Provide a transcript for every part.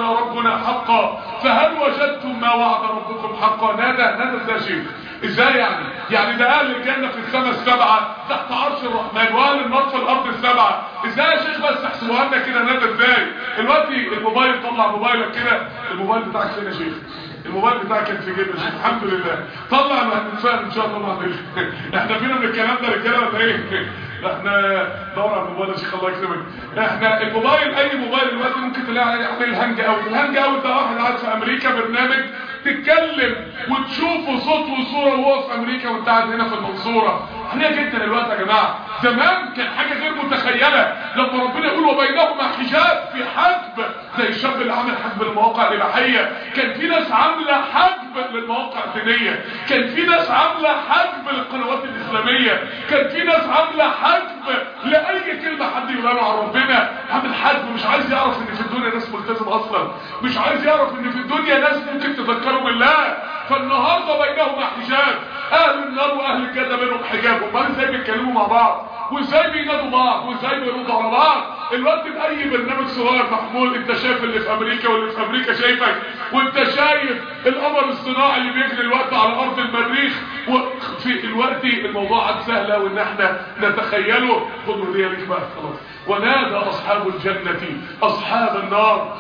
وعدنا ربنا حقا فهل وجدتم ما وعد ربكم حقا نادى نادى ازاي يا شيخ ازاي يعني يعني ده اهل الجنة في السماء السبعة تحت عرش الرحمن واهل النار في الارض السبعة ازاي يا شيخ بس احسبوها لنا كده نادى ازاي دلوقتي الموبايل طلع موبايلك كده الموبايل بتاعك فين يا شيخ الموبايل بتاعك كان في جيبك الحمد لله طلع ما هنتفاهم ان شاء الله بعد احنا فينا من الكلام ده رجاله ولا ايه احنا دور على الموبايل يا شيخ الله يكرمك احنا الموبايل اي موبايل دلوقتي ممكن تلاقي يعمل هانج اوت الهانج اوت ده واحد قاعد في امريكا برنامج تتكلم وتشوفه صوت وصوره وهو في امريكا وانت قاعد هنا في المنصوره احنا جدا الوقت يا جماعه زمان كان حاجه غير متخيله لما ربنا يقول وبينهما حجاب في حجب زي الشاب اللي عامل حجب المواقع الاباحيه كان في ناس عامله حجب للمواقع الدينيه كان في ناس عامله حجب للقنوات الاسلاميه كان في ناس عامله حجب لاي كلمه حد يقولها عن ربنا عامل حجب مش عايز يعرف ان في الدنيا ناس ملتزمه اصلا مش عايز يعرف ان في الدنيا ناس ممكن تذكروا بالله فالنهارده بينهما حجاب اهل النار واهل الجنه بينهم حجاب امال ازاي بيتكلموا مع بعض وازاي بينادوا بعض وازاي بيردوا على بعض الوقت باي برنامج صغير محمول انت شايف اللي في امريكا واللي في امريكا شايفك وانت شايف القمر الصناعي اللي بيجري الوقت على ارض المريخ وفي الوقت الموضوع عاد سهله وان احنا نتخيله خدوا دي ليك بقى خلاص ونادى اصحاب الجنه اصحاب النار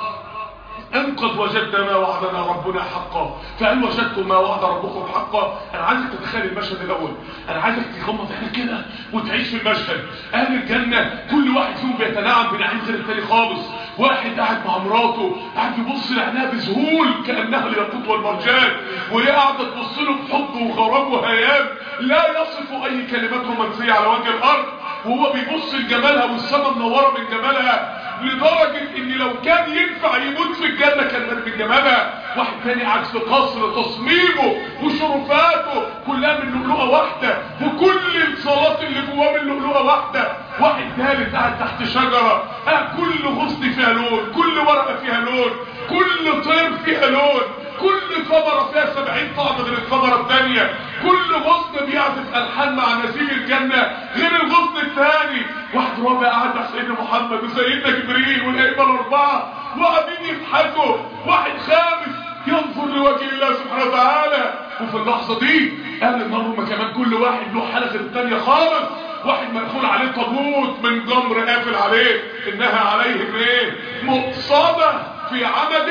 ان قد وجدنا ما وعدنا ربنا حقا فهل وجدتم ما وعد ربكم حقا انا عايزك تتخيل المشهد الاول انا عايزك تغمض عينك كده وتعيش في المشهد اهل الجنه كل واحد فيهم بيتنعم بنعيم غير التاني خالص واحد قاعد مع مراته قاعد يبص لعينها بذهول كانها الياقوت والمرجان وهي قاعده تبص له بحب وغرام وهيام لا يصف اي كلمات رومانسيه على وجه الارض وهو بيبص لجمالها والسما منوره من جمالها لدرجة ان لو كان ينفع يموت في الجنة كان مات من جمالها واحد تاني قاعد في قصر تصميمه وشرفاته كلها من لؤلؤة واحدة وكل الصلاة اللي جواه من لؤلؤة واحدة واحد ثالث قاعد تحت شجرة آه كل غصن فيها لون كل ورقة فيها لون كل طير فيها لون كل ثمرة فيها سبعين طعم غير الثمرة الثانية كل غصن بيعزف ألحان مع نسيم الجنة غير الغصن الثاني واحد رابع قاعد مع سيدنا محمد وسيدنا جبريل والأئمة الأربعة وقاعدين يضحكوا واحد خامس ينظر لوجه الله سبحانه وتعالى وفي اللحظة دي أهل النار هم كمان كل واحد له حالة غير الثانية خالص واحد مدخول عليه طابوت من جمر قافل عليه انها عليهم ايه مقصده في عمد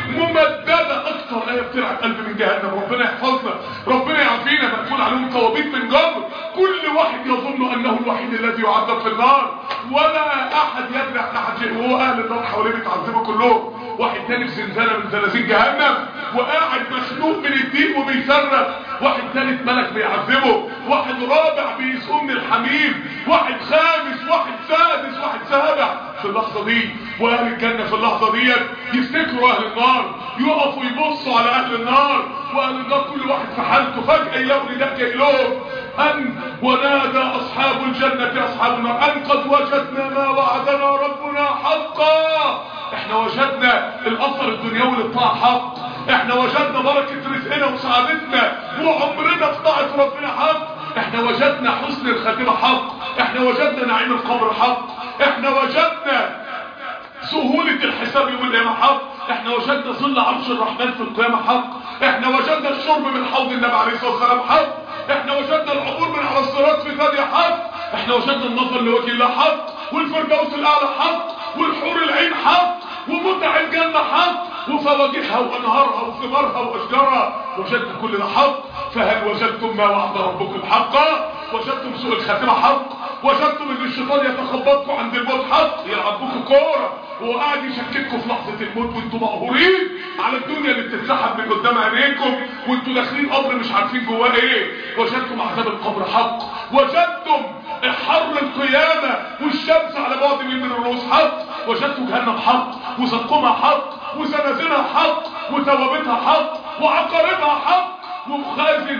ممددة اكتر ايه بتلعب قلب من جهنم ربنا يحفظنا ربنا يعافينا مدخول عليهم طوابيت من جمر كل واحد يظن انه الوحيد الذي يعذب في النار ولا احد يدري عن احد شيء وهو اهل النار حواليه بيتعذبوا كلهم واحد تاني في زنزانه من زنازين جهنم وقاعد مخنوق من الدين وبيصرخ واحد ثالث ملك بيعذبه واحد رابع بيسوم من الحميم واحد خامس واحد سادس واحد سابع في اللحظه دي واهل الجنه في اللحظه ديت يفتكروا اهل النار يقفوا يبصوا على اهل النار واهل النار كل واحد في حالته فجاه يلاقوا نداء جاي لهم ان ونادى اصحاب الجنه اصحاب النار ان قد وجدنا ما وعدنا ربنا حقا احنا وجدنا الاثر الدنيوي للطاعه حق احنا وجدنا بركه رزقنا وسعادتنا وعمرنا في طاعه ربنا حق احنا وجدنا حسن الخاتمه حق احنا وجدنا نعيم القبر حق احنا وجدنا سهولة الحساب يوم القيامة حق احنا وجدنا ظل عرش الرحمن في القيامة حق احنا وجدنا الشرب من حوض النبي عليه الصلاة والسلام حق احنا وجدنا العبور من على الصراط في ثانية حق احنا وجدنا النظر لوجه الله حق والفردوس الاعلى حق والحور العين حق ومتع الجنة حق وفواكهها وانهارها وثمارها واشجارها وجدنا كل ده حق فهل وجدتم ما وعد ربكم حقا وجدتم سوء الخاتمة حق وجدتم ان الشيطان يتخبطكم عند الموت حق يلعب بكم كوره وهو قاعد يشكككم في لحظه الموت وانتم مقهورين على الدنيا اللي بتتسحب من قدام عينيكم وانتم داخلين قبر مش عارفين جواه ايه وجدتم عذاب القبر حق وجدتم حر القيامه والشمس على بعد ميل من الرؤوس حق وجدتم جهنم حق وزقومها حق وزنازلها حق وثوابتها حق وعقاربها حق وخازن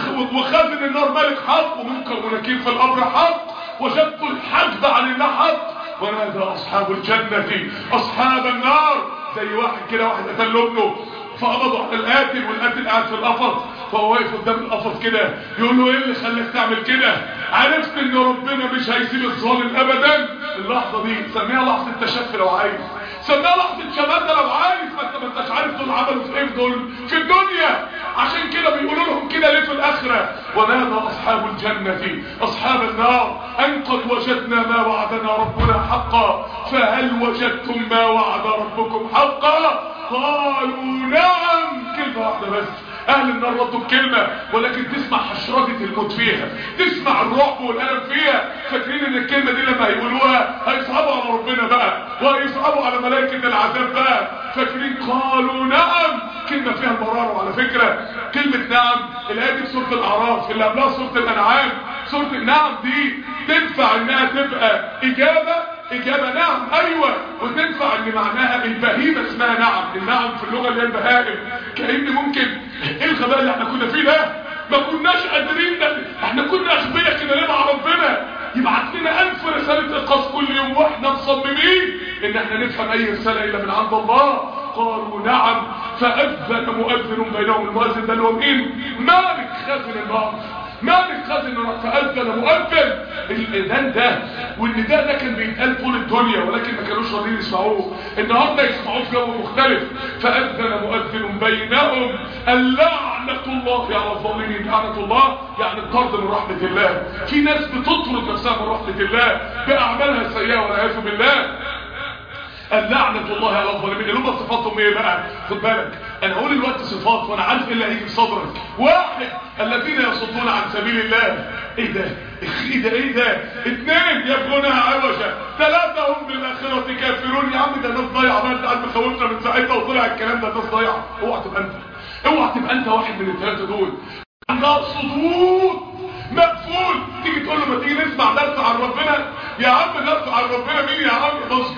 وخازن النار ملك حق ومنكر ونكير في القبر حق وجدت الحجب عن الله حق ونادى اصحاب الجنة اصحاب النار زي واحد كده واحد قتل ابنه فقبضوا على القاتل والقاتل قاعد في القفص فهو واقف قدام القفص كده يقول له ايه اللي خلاك تعمل كده عرفت ان ربنا مش هيسيب الظالم ابدا اللحظه دي سميها لحظه تشفي لو عايز سميها لحظة شماتة لو عايز ما انت ما انتش عارف دول عملوا في ايه دول في الدنيا عشان كده بيقولوا لهم كده ليه في الاخرة ونادى اصحاب الجنة اصحاب النار ان قد وجدنا ما وعدنا ربنا حقا فهل وجدتم ما وعد ربكم حقا قالوا نعم كلمة واحدة بس اهل النار ردوا الكلمة ولكن تسمع حشرجة الموت فيها تسمع الرعب والألم فيها فاكرين ان الكلمة دي لما هيقولوها هيصعبوا على ربنا بقى وهيصعبوا على ملائكة العذاب بقى فاكرين قالوا نعم كلمة فيها المرارة وعلى فكرة كلمة نعم الآية دي في سورة الأعراف اللي قبلها سورة الأنعام سورة النعم دي تنفع انها تبقى إجابة إجابة نعم أيوة وتنفع ان معناها البهيمة اسمها نعم النعم في اللغة اللي هي البهائم كأن ممكن ايه الغباء اللي احنا كنا فيه ده ما كناش قادرين ده احنا كنا اغبياء كده ليه مع ربنا يبعت لنا ألف رسالة إنقاذ كل يوم واحنا مصممين ان احنا نفهم اي رسالة الا من عند الله قالوا نعم فأذن مؤذن بينهم المؤذن ده اللي هو مين مالك خازن النار مالك خازن النار فأذن مؤذن الإذان ده والنداء ده كان بيتقال طول الدنيا ولكن ما كانوش راضيين يسمعوه النهارده يسمعوه في جو مختلف فأذن مؤذن بينهم اللعنة الله على الظالمين لعنة الله يعني الطرد من رحمة الله في ناس بتطرد نفسها من رحمة الله بأعمالها السيئة والعياذ بالله اللعنة الله على الظالمين اللي هم صفاتهم ايه بقى خد بالك انا هقول الوقت صفات وانا عارف ايه اللي هيجي في صدرك واحد الذين يصدون عن سبيل الله ايه ده ايه ده ايه ده اثنين يبغونها عوجا ثلاثة هم بالاخرة كافرون يا عم ده ناس ضايعة ما انت قاعد مخوفنا من ساعتها وطلع الكلام ده ناس ضايعة اوعى تبقى انت اوعى تبقى انت واحد من الثلاثة دول عندها صدود مقفول تيجي تقول له ما تيجي نسمع درس عن ربنا يا عم درس عن ربنا مين يا عم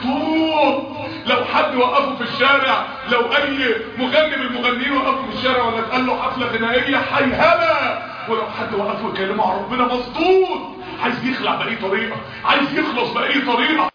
مصدود لو حد وقفه في الشارع لو اي مغني من المغنيين وقفه في الشارع ولا اتقال له حفله غنائيه حيهبه ولو حد وقفه يكلمه عن ربنا مصدود عايز يخلع باي طريقه عايز يخلص باي طريقه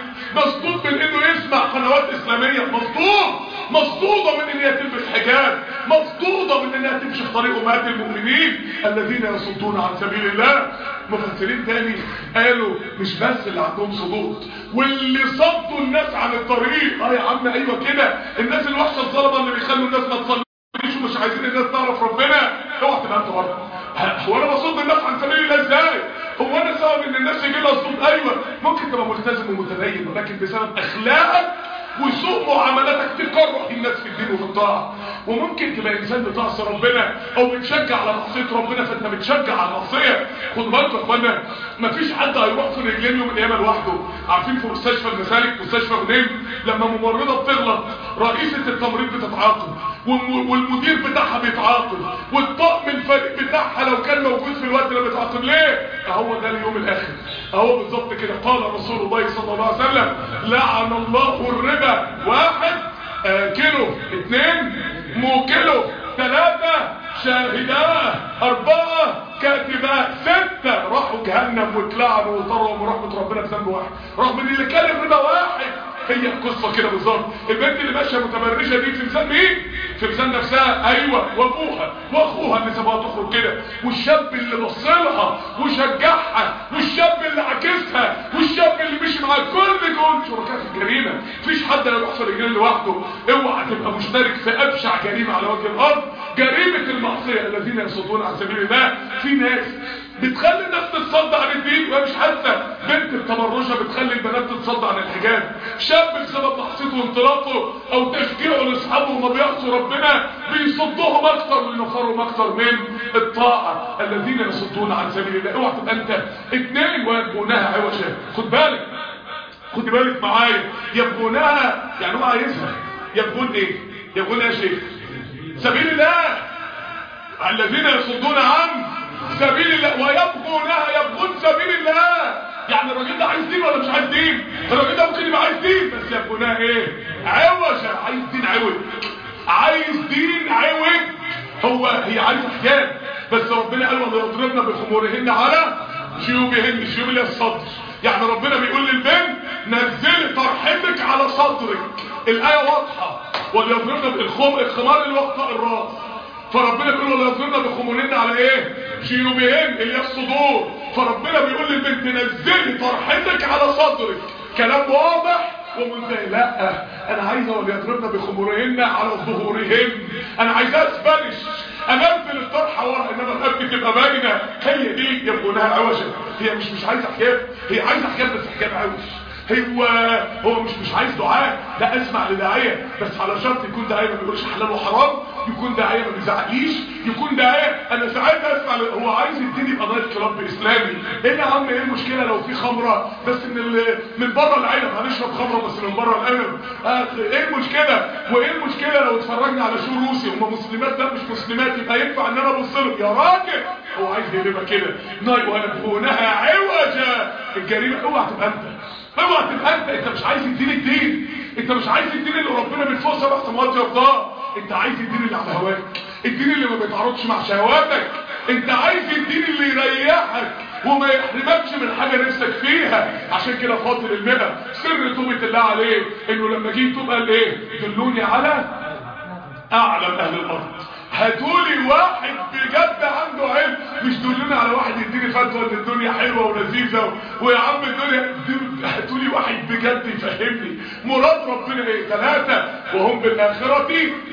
مصدود من انه يسمع قنوات اسلاميه مصدود مصدوده من ان هي تلبس حجاب مصدوده من انها تمشي في طريق امهات المؤمنين الذين يصدون عن سبيل الله مفسرين تاني قالوا مش بس اللي عندهم صدود واللي صدوا الناس عن الطريق اه يا عم ايوه كده الناس الوحشه الظلمه اللي بيخلوا الناس ما تصليش ومش عايزين الناس تعرف ربنا اوعى تبقى انت برضه هو انا بصد الناس عن سبيل الله ازاي هو انا سبب ان الناس يجي لها صدود ايوه ممكن تبقى ملتزم ومتدين ولكن بسبب اخلاقك وسوء معاملاتك تكره الناس في الدين وفي الطاعه وممكن تبقى انسان بتعصي ربنا او بتشجع على معصيه ربنا فانت بتشجع على المعصيه خد بالكم يا اخوانا مفيش حد هيروح في رجلين يوم القيامه لوحده عارفين في مستشفى المسالك مستشفى غنيم لما ممرضه بتغلط رئيسه التمريض بتتعاقب والمدير بتاعها بيتعاقب والطاقم الفريق بتاعها لو كان موجود في الوقت اللي بيتعاقب ليه اهو ده اليوم الاخر اهو بالظبط كده قال رسول الله صلى الله عليه وسلم لعن الله الربا واحد آكله اثنين موكله ثلاثة شاهداه أربعة كاتباه ستة راحوا جهنم واتلعنوا وطروا من رحمة ربنا بذنب واحد رغم ان اللي كان الربا واحد هي القصة كده بالظبط البنت اللي ماشية متبرجة دي في ميزان مين؟ في ميزان نفسها ايوه وابوها واخوها اللي سابها تخرج كده والشاب اللي بصلها وشجعها والشاب اللي عكسها والشاب اللي مشي معاها كل دول شركاء في الجريمة مفيش حد هيروح في رجلين لوحده اوعى تبقى مشترك في ابشع جريمة على وجه الارض جريمة المعصية الذين يصدون عن سبيل الله في ناس بتخلي الناس تتصد عن الدين وهي مش حاسه بنت التبرجه بتخلي البنات تتصد عن الحجاب شاب بسبب معصيته وانطلاقه او تشجيعه لاصحابه وما بيعصوا ربنا بيصدهم اكتر وينفرهم اكتر من الطاعه الذين يصدون عن سبيل الله اوعى تبقى انت اثنين ويبغونها عوجا خد بالك خد بالك معايا يبغونها يعني هو عايزها يبغون ايه يبغون ايه يا شيخ سبيل الله الذين يصدون عن سبيل الله ويبغونها يبغون سبيل الله يعني الراجل ده عايز دين ولا مش عايز دين الراجل ده ممكن يبقى عايز دين بس يبغونها ايه عوجة عايز دين عوج عايز دين عوج هو هي عايزه حجاب بس ربنا قال ولا يضربن بخمورهن على جيوبهن الجيوب اللي هي الصدر يعني ربنا بيقول للبنت نزلي طرحتك على صدرك الايه واضحه وليضربن بالخمر الخمار اللي وقت الراس فربنا بيقول ولا يضربن بخمورهن على ايه جيوبهن اللي هي الصدور فربنا بيقول للبنت نزلي طرحتك على صدرك كلام واضح ومنتهي لا انا عايزه وليضربن بخمورهن على ظهورهن انا عايزاه اسبانيش انزل الطرحه ورا انما الاب تبقى باينه هي دي يبقونها عوجه هي مش مش عايزه حجاب هي عايزه حجاب بس حجاب عوج هو هو مش مش عايز دعاء لا اسمع لداعيه بس على شرط يكون داعيه ما بيقولش حلال وحرام يكون داعيه ما بيزعقليش يكون داعيه انا ساعات اسمع ل- هو عايز يديني يبقى نايت كلاب اسلامي ايه يا عم ايه المشكله لو في خمره بس من ال- من بره العنب هنشرب خمره بس من بره العنب آه، ايه المشكله وايه المشكله لو اتفرجنا على شو روسي هم مسلمات لا مش مسلمات يبقى ينفع ان انا ابص لهم يا راجل هو عايز يقلبها كده ناي ويبغونها عوجا الجريمه اوعى تبقى انت اوعى تبقى انت انت مش عايز الدين الدين انت مش عايز الدين اللي ربنا من فوق سبع سماوات يرضاه انت عايز الدين اللي على هواك الدين اللي ما بيتعارضش مع شهواتك انت عايز الدين اللي يريحك وما يحرمكش من حاجه نفسك فيها عشان كده فاضل المئة سر توبه الله عليه انه لما جه يتوب قال ايه دلوني على اعلم اهل الارض هاتولي واحد بجد عنده علم مش دلوني على واحد يديني فتوى ان الدنيا حلوه ولذيذه ويا عم الدنيا هاتولي واحد بجد يفهمني مراد ربنا ايه ثلاثه وهم بالاخره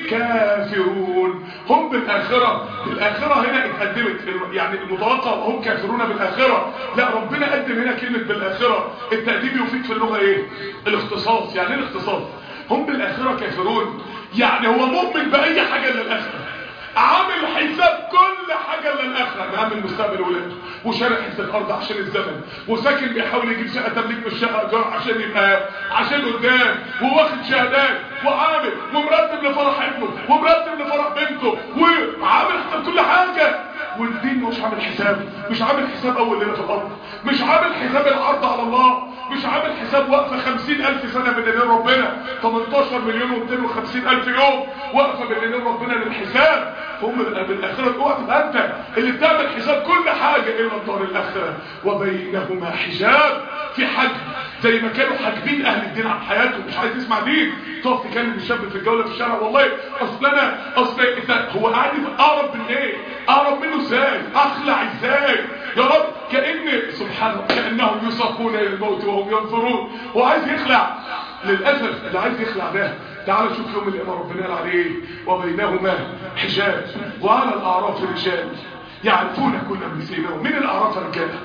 كافرون هم بالاخره الاخره هنا اتقدمت يعني المتوقع وهم كافرون بالاخره لا ربنا قدم هنا كلمه بالاخره التقديم يفيد في اللغه ايه الاختصاص يعني ايه الاختصاص هم بالاخره كافرون يعني هو مؤمن باي حاجه للاخره عامل حساب كل حاجة للآخرة عامل مستقبل ولاده وشارع حس الأرض عشان الزمن وساكن بيحاول يجيب شقة تمليك من الشقة إيجار عشان يبقى عشان قدام وواخد شهادات وعامل ومرتب لفرح ابنه ومرتب لفرح بنته وعامل حساب كل حاجة والدين مش عامل حساب مش عامل حساب أول ليلة في الأرض مش عامل حساب العرض على الله مش عامل حساب وقفة خمسين ألف سنة بين ايدين ربنا 18 مليون و وخمسين ألف يوم وقفة بين ايدين ربنا للحساب هم بالآخرة اوعى تبقى أنت اللي بتعمل حساب كل حاجة إلا الدار الآخرة وبينهما حجاب في حجب زي ما كانوا حاجبين أهل الدين عن حياتهم مش عايز تسمع دين تقف تكلم الشاب في الجولة في الشارع والله أصل أنا أصل إنت هو قاعد أقرب من إيه؟ أقرب منه إزاي؟ أخلع إزاي؟ يا رب كأن سبحانه كأنهم يساقون إلى الموت وهم ينظرون هو عايز يخلع للأسف اللي عايز يخلع ده تعال شوف يوم الإمام ربنا قال عليه وبينهما حجاب وعلى الأعراف رجال يعرفون كل بسيماهم من الأعراف رجاله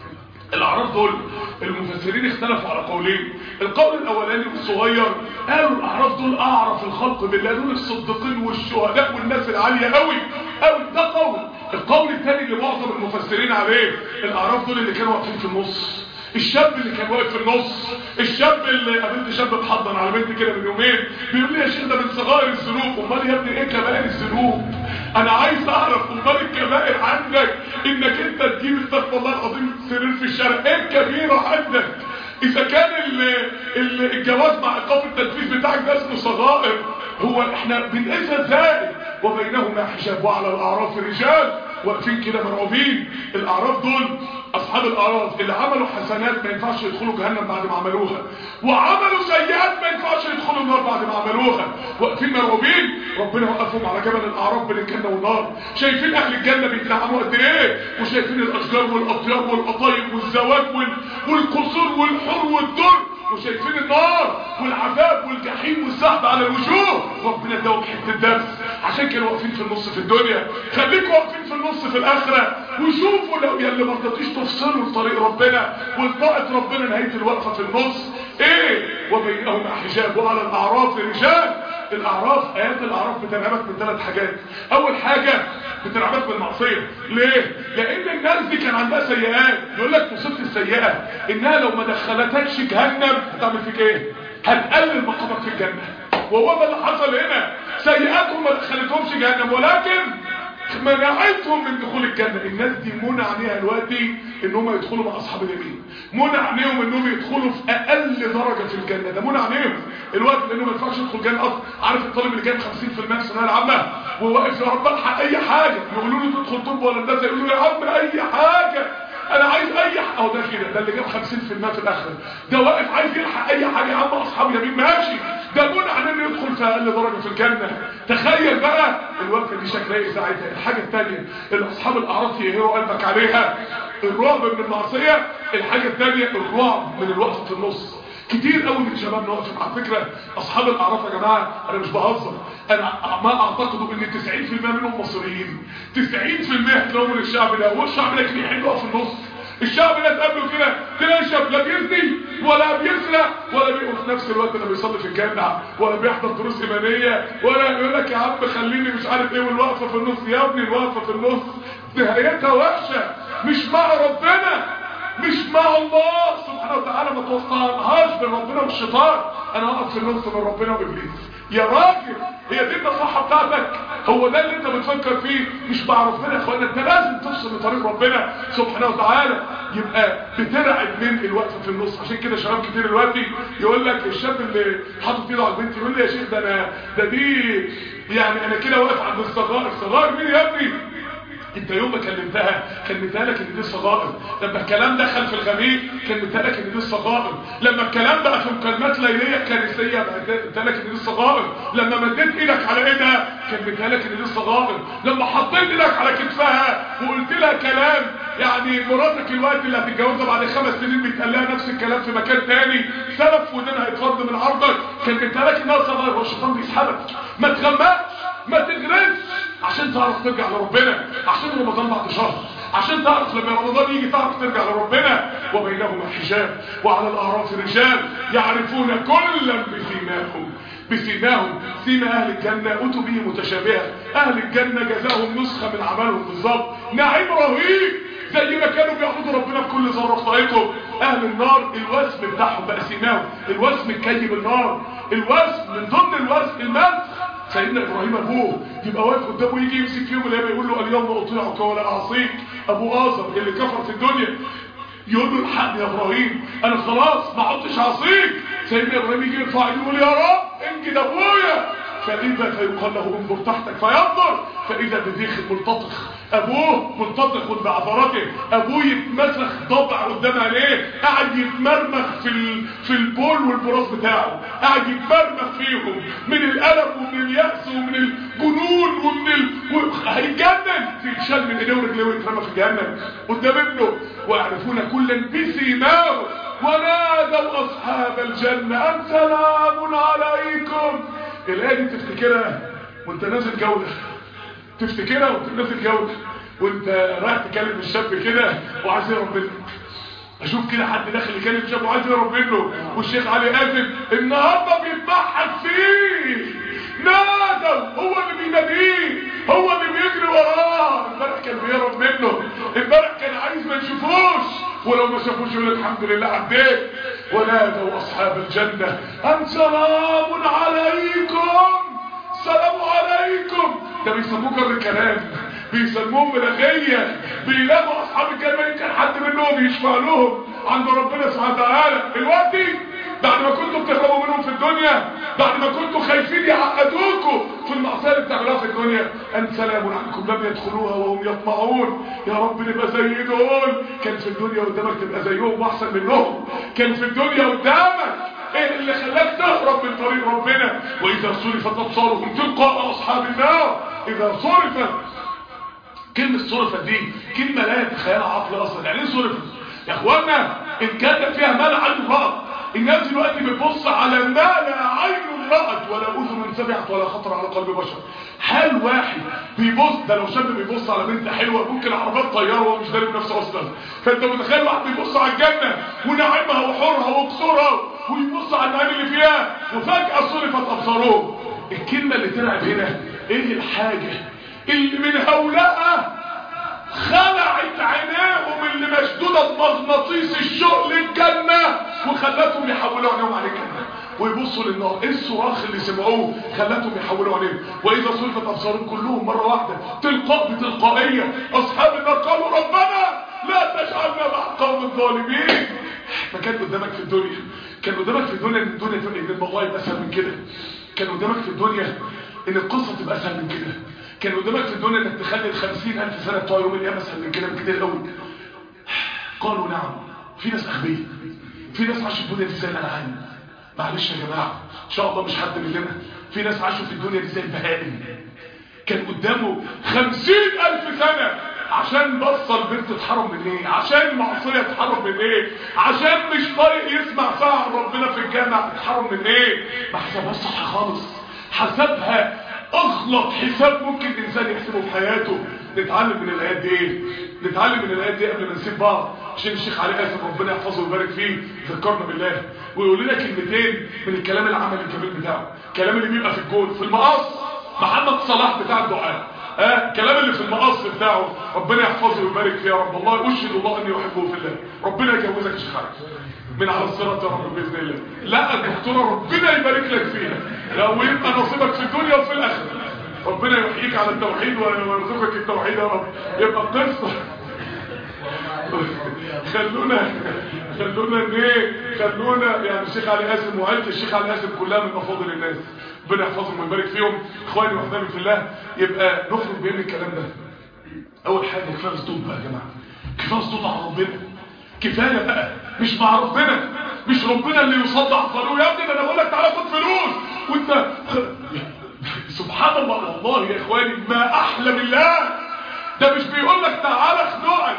الأعراف دول المفسرين اختلفوا على قولين القول الأولاني والصغير قالوا الأعراف دول أعرف الخلق بالله دول الصديقين والشهداء والناس العالية قوي قوي ده قول القول الثاني اللي معظم المفسرين عليه الأعراف دول اللي كانوا واقفين في النص الشاب اللي كان واقف في النص الشاب اللي قابلت شاب اتحضن على بنت كده من يومين بيقول لي يا شيخ ده من صغائر الذنوب امال يا ابني ايه كبائر الذنوب انا عايز اعرف امال الكبائر عندك انك انت تجيب استغفر الله العظيم سرير في الشارع ايه الكبيره عندك اذا كان ال ال الجواز مع ايقاف التنفيذ بتاعك ده اسمه صغائر هو احنا بنقيسها ازاي وبينهما حجاب وعلى الاعراف رجال واقفين كده مرعوبين الاعراف دول اصحاب الاعراف اللي عملوا حسنات ما ينفعش يدخلوا جهنم بعد ما عملوها وعملوا سيئات ما ينفعش يدخلوا النار بعد ما عملوها واقفين مرعوبين ربنا وقفهم على جبل الاعراف بين الجنه والنار شايفين اهل الجنه بيتنعموا قد ايه وشايفين الاشجار والاطيار والقطايف والزواج وال... والقصور والحور والدر وشايفين النار والعذاب والجحيم والسحب على الوجوه ربنا اداهم حته درس عشان كانوا واقفين في النص في الدنيا خليكم واقفين في النص في الاخره وشوفوا لو يا اللي ما رضيتوش تفصلوا لطريق ربنا وطاعه ربنا نهايه الوقفه في النص ايه وبينهما حجاب وعلى الاعراف رجال الاعراف ايات الاعراف بتنعمك من ثلاث حاجات اول حاجه بتنعمك بالمعصيه ليه لان الناس دي كان عندها سيئات يقول لك مصيبه السيئه انها لو ما دخلتكش جهنم هتعمل فيك ايه هتقلل مقامك في الجنه وهو ده اللي حصل هنا سيئاتهم ما دخلتهمش جهنم ولكن منعتهم من دخول الجنة الناس دي منع عليها دلوقتي ان هم يدخلوا مع اصحاب اليمين منع عليهم انهم يدخلوا في اقل درجة في الجنة ده منع عليهم الوقت لانه ما ينفعش يدخل الجنة اصلا عارف الطالب اللي جايب 50% في الثانويه العامة وواقف يا رب الحق اي حاجة يقولوا له تدخل طب ولا الناس يقولوا له يا عم اي حاجة انا عايز اي حاجة اهو ده كده ده اللي جاب 50% في الاخر ده واقف عايز يلحق اي حاجة يا عم اصحاب يمين ماشي ده منع عليه انه يدخل في اقل درجة في الجنة تخيل بقى الوقت دي شكلها ايه ساعتها الحاجة الثانية اللي اصحاب الاعراف يهروا قلبك عليها الرعب من المعصية الحاجة الثانية الرعب من الوقت في النص كتير قوي من شبابنا واقفين على فكره اصحاب الاعراف يا جماعه انا مش بهزر انا ما اعتقد ان 90% منهم مصريين 90% هتلاقوا من الشعب ده والشعب ده كان يحب يقف في النص الشعب ده تقابله كده تلاقي شاب لا بيزني ولا بيسرق ولا بيقف في نفس الوقت لا بيصلي في الجامع ولا بيحضر دروس ايمانيه ولا يقول لك يا عم خليني مش عارف ايه والوقفه في النص يا ابني الوقفه في النص نهايتها وحشه مش مع ربنا مش مع الله سبحانه وتعالى ما توصلهاش بين ربنا والشيطان انا اقف في النص بين ربنا وابليس يا راجل هي دي النصيحه بتاعتك هو ده اللي انت بتفكر فيه مش مع ربنا يا اخوانا انت لازم تفصل لطريق ربنا سبحانه وتعالى يبقى بترعب من الوقت في النص عشان كده شباب كتير دلوقتي يقول لك الشاب اللي حاطط ايده على البنت يقول لي يا شيخ ده انا ده دي يعني انا كده واقف عند الصغار الصغار مين يا ابني انت يوم ما كلمتها كان متهالك ان دي الصغائر لما الكلام دخل في الغميق كان متهالك ان دي الصغائر لما الكلام بقى في مكالمات ليليه كارثيه بقى متهالك ان دي الصغائر لما مديت ايدك على ايدها كان متهالك ان دي الصغائر لما حطيت ايدك على كتفها وقلت لها كلام يعني مراتك الوقت اللي هتتجوزها بعد خمس سنين بيتقال لها نفس الكلام في مكان تاني سلف ودينها هيتفرض من عرضك كان متهالك انها صغائر والشيطان بيسحبك ما تغمقش ما تغرسش عشان تعرف ترجع لربنا عشان رمضان بعد شهر عشان تعرف لما رمضان يجي تعرف ترجع لربنا وبينهما حجاب وعلى الاعراف رجال يعرفون كلا بسيماهم بسيماهم سيما اهل الجنه اتوا به متشابهه اهل الجنه جزاهم نسخه من عملهم بالظبط نعيم رهيب زي ما كانوا بيعبدوا ربنا بكل ذره في طريقهم اهل النار الوسم بتاعهم بقى سيماهم الوسم الكيب النار الوسم من ضمن الوسم المسخ سيدنا ابراهيم ابوه يبقى واقف قدامه يجي يمسك فيهم اللي يقول له اليوم اطيعك ولا اعصيك ابو آزر اللي كفر في الدنيا يقول له الحق يا ابراهيم انا خلاص ما عدتش اعصيك سيدنا ابراهيم يجي يرفع يقول يا رب انجد ابويا فإذا فيقال له انظر تحتك فينظر فإذا بذيخ ملتطخ أبوه ملتطخ بعثرته أبوه يتمسخ ضبع قدام عينيه قاعد يتمرمخ في ال... في البول والبراز بتاعه قاعد يتمرمخ فيهم من الألم ومن اليأس ومن الجنون ومن ال... و... هيتجنن يتشال من ايديه ورجليه ويترمى في جهنم قدام ابنه ويعرفون كلا بسيماه ونادوا أصحاب الجنة أن سلام عليكم الآية دي تفتكرها وانت نازل جولة تفتكرها وانت نازل جولة وانت رايح تكلم الشاب كده وعايز يهرب منه اشوف كده حد داخل يكلم شاب وعايز يهرب منه والشيخ علي قاسم النهارده بيتبحث فيه نادوا هو اللي بيناديه هو اللي بيجري وراه امبارح كان بيهرب منه امبارح كان عايز ما يشوفوش ولو ما شافوش يقول الحمد لله عديت ونادوا اصحاب الجنه ان سلام عليكم سلام عليكم ده بيسموه جر كلام بيسموه ملغيه بيلاقوا اصحاب الجنه يمكن حد منهم يشفع لهم عند ربنا سبحانه وتعالى دلوقتي بعد ما كنتوا بتهربوا منهم في الدنيا بعد ما كنتوا خايفين يعقدوكوا في المعصيه اللي بتعملوها في الدنيا ان سلام عليكم لم يدخلوها وهم يطمعون يا رب نبقى زي دول كان في الدنيا قدامك تبقى زيهم واحسن منهم كان في الدنيا قدامك ايه اللي خلاك تهرب من طريق ربنا واذا صرفت ابصارهم تلقاء اصحاب النار اذا صرفت كلمة صرفت دي كلمة لا يتخيلها عقل اصلا يعني ايه صرفت يا اخوانا ان كان فيها مال عين رأت الناس دلوقتي بتبص على ما لا عين رأت ولا اذن سمعت ولا خطر على قلب بشر حال واحد بيبص ده لو شاب بيبص على بنت حلوه ممكن عربات طياره وهو مش داري بنفسه اصلا فانت متخيل واحد بيبص على الجنه ونعيمها وحورها وقصورها ويبص على النعيم اللي فيها وفجاه صرفت ابصارهم الكلمه اللي تلعب هنا ايه الحاجه اللي من هولها خلعت عينيهم اللي مشدودة بمغناطيس الشوق للجنة وخلتهم يحولوا عينيهم على الجنة ويبصوا للنار ايه الصراخ اللي سمعوه خلتهم يحولوا عينيهم واذا صرفت ابصارهم كلهم مرة واحدة تلقاء بتلقائية اصحاب النار قالوا ربنا لا تجعلنا مع القوم الظالمين ما كان قدامك في الدنيا كان قدامك في الدنيا ان الدنيا ان الموضوع يبقى اسهل من كده كان قدامك في الدنيا ان القصة تبقى اسهل من كده كان قدامك في الدنيا انك تخلي الخمسين الف سنة بتوع يوم القيامة اسهل من كده بكتير قوي قالوا نعم في ناس اغبياء في ناس عاشوا الدنيا دي زي الانعام معلش يا جماعة ان شاء الله مش حد مننا في ناس عاشوا في الدنيا دي زي البهائم كان قدامه خمسين الف سنة عشان بصل بنت اتحرم من ايه عشان معصيه اتحرم من ايه عشان مش طايق يسمع ساعه عن ربنا في الجامع اتحرم من ايه ما حسبهاش صح خالص حسبها اغلط حساب ممكن الانسان يحسبه في حياته نتعلم من الايات دي ايه نتعلم من الايات دي قبل ما نسيب بعض عشان الشيخ علي قاسم ربنا يحفظه ويبارك فيه ذكرنا بالله ويقول لنا كلمتين من الكلام العملي الجميل بتاعه الكلام اللي بيبقى في الجول في المقص محمد صلاح بتاع الدعاء ها الكلام اللي في المقص بتاعه ربنا يحفظه ويبارك فيه يا رب الله اشهد الله اني احبه في الله ربنا يجوزك يا شيخ علي من على الصراط يا رب باذن الله لا الدكتوره ربنا يبارك لك فيها لا ويبقى نصيبك في الدنيا وفي الاخره ربنا يحييك على التوحيد ويرزقك التوحيد يا رب يبقى قصه خلونا خلونا ايه خلونا يعني الشيخ علي قاسم وعيله الشيخ علي قاسم كلها من افاضل الناس ربنا يحفظهم ويبارك فيهم اخواني واحبابي في الله يبقى نخرج بين الكلام ده اول حاجه كفايه صوت بقى يا جماعه كفايه صوت على ربنا كفايه بقى مش مع ربنا مش ربنا اللي يصدع قالوا يا ابني ده انا بقول لك تعالى خد فلوس وانت سبحان الله والله يا اخواني ما احلى بالله ده مش بيقول لك تعالى اخنقك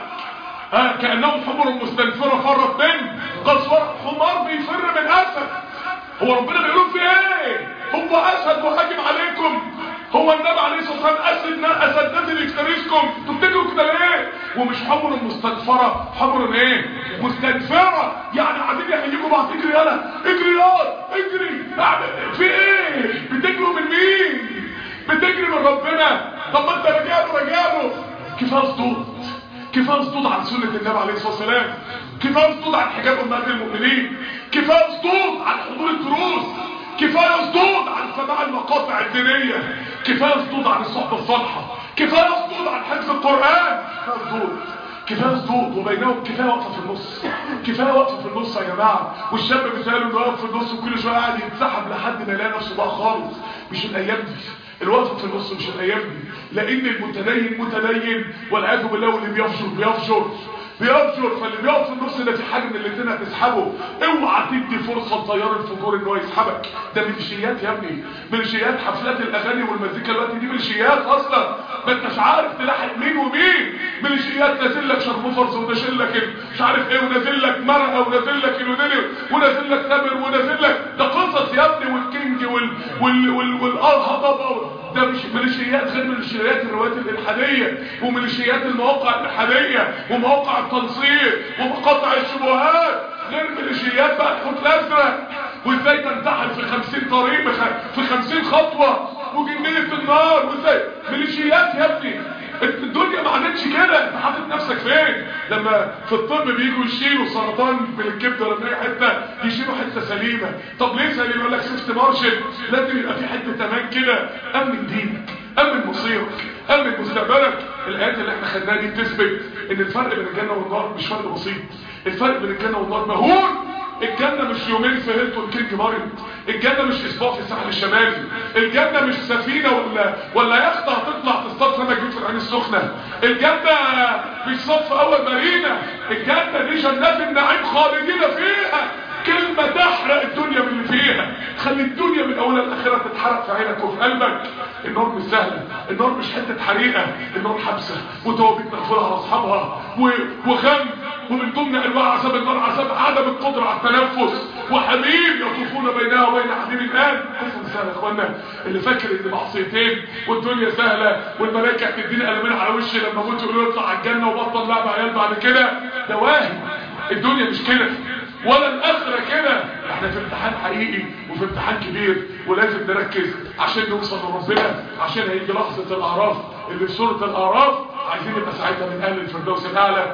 ها كانهم حمر مستنفره فرت من قسوره حمار بيفر من اسد هو ربنا بيقول في ايه هو اسد مهاجم عليكم هو النبي عليه الصلاه والسلام اسد اسد نازل يفترسكم انتوا بتجروا كده ليه ومش حمر مستنفره حمر ايه مستنفره يعني قاعدين يحييكم بعض اجري يلا اجري يلا اجري في ايه بتجروا من مين بتجري من ربنا طب ما انت رجاله رجاله كفايه صدود كفايه صدود عن سنه النبي عليه الصلاه والسلام كفايه صدود عن حجاب امهات المؤمنين كفايه صدود عن حضور الدروس كفايه صدود عن سماع المقاطع الدينيه كفايه صدود عن الصحبه الصالحه كفايه صدود عن حفظ القران كفايه صدود كفايه صدود وبينهم كفايه وقفه في النص كفايه وقفه في النص يا جماعه والشاب بيساله انه واقف في النص وكل شويه قاعد يتسحب لحد ما يلاقي نفسه بقى خالص مش الايام دي الوقفه في النص مش الايام دي لان المتدين متدين والعياذ بالله واللي بيفجر بيفجر بيفجر فاللي بيقف في النص ده في حاجه من الاثنين هتسحبه اوعى تدي فرصه لطيار الفجور ان هو يسحبك ده ميليشيات يا ابني ميليشيات حفلات الاغاني والمزيكا دلوقتي دي ميليشيات اصلا ما انتش عارف تلاحق مين ومين ميليشيات نازل لك شرموفرز ونازل لك مش عارف ايه ونازل لك مرقه ونازل لك الودني ونازل لك تامر ونازل لك ده قصص يا ابني والكينج وال وال وال والهضبه ده مش ميليشيات غير ميليشيات الروايات الالحاديه وميليشيات المواقع الالحاديه ومواقع التنصير ومقاطع الشبهات غير ميليشيات بقى الحوت الازرق وازاي تنتحر في خمسين طريق في خمسين خطوه وجنيه في النار وازاي ميليشيات يا ابني الدنيا ما عادتش كده انت حاطط نفسك فين لما في الطب بييجوا يشيلوا سرطان من الكبده ولا من اي حته يشيلوا حته سليمه طب ليه سليم يقول لك سيفت مارشل لازم يبقى في حته تمام كده امن دينك امن مصيرك امن مستقبلك الايات اللي احنا خدناها دي بتثبت ان الفرق بين الجنه والنار مش فرق بسيط الفرق بين الجنه والنار مهول الجنة مش يومين في هيلتون كينج ماريوت الجنة مش اسبوع في الساحل الشمالي الجنة مش سفينة ولا ولا يخت هتطلع تصطاد سمك في العين السخنة الجنة مش صف اول مارينا الجنة دي جنات النعيم خالدين فيها كلمة تحرق الدنيا من اللي فيها خلي الدنيا من اولها لاخرها تتحرق في عينك وفي قلبك النار مش سهلة النار مش حتة حريقة النار حبسة وتوابيت مقفولة على اصحابها وغم ومن ضمن انواع عذاب النار عذاب عدم القدره على التنفس وحميم يطوفون بينها وبين حميم الان قصه سهله يا اخوانا اللي فاكر ان معصيتين والدنيا سهله والملائكه هتديني قلمين على وشي لما اموت يقولوا لي اطلع على الجنه وبطل لعب عيال بعد كده ده واهم الدنيا مش كده ولا الاخره كده احنا في امتحان حقيقي وفي امتحان كبير ولازم نركز عشان نوصل لربنا عشان هيجي لحظه الاعراف اللي في سوره الاعراف عايزين نبقى ساعتها من اهل الفردوس الاعلى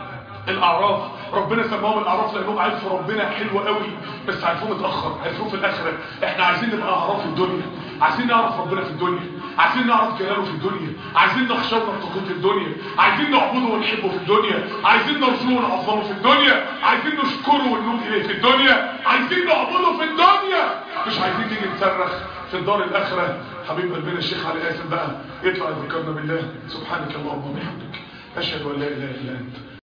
الاعراف ربنا سماهم الاعراف لانهم عرفوا ربنا حلو قوي بس عرفوه متاخر عرفوه في الاخره احنا عايزين نبقى اعراف الدنيا عايزين نعرف ربنا في الدنيا عايزين نعرف جلاله في الدنيا عايزين نخشاه ونتقيه في الدنيا عايزين نعبده ونحبه في الدنيا عايزين نرجوه ونعظمه في الدنيا عايزين نشكره وننوب اليه في الدنيا عايزين نعبده في الدنيا مش عايزين نيجي نصرخ في الدار الاخره حبيب قلبنا الشيخ علي قاسم بقى يطلع يذكرنا بالله سبحانك اللهم وبحمدك اشهد ان لا اله الا انت